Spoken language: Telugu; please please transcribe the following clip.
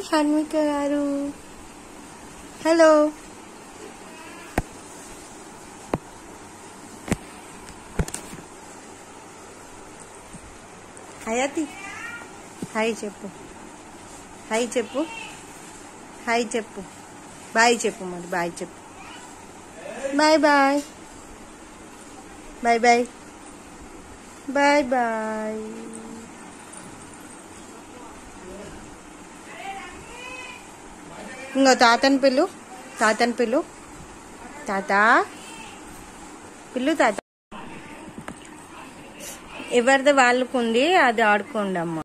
షణ్మిక గారు హలో హయాతి హాయ్ చెప్పు హాయ్ చెప్పు హాయ్ చెప్పు బాయ్ చెప్పు మరి బాయ్ చెప్పు bye bye bye bye bye bye ఇంకో తాతని పిల్లు తాతని పిల్లు తాత పిల్లు తాత ఎవరిది వాళ్ళకు ఉంది అది ఆడుకోండి అమ్మ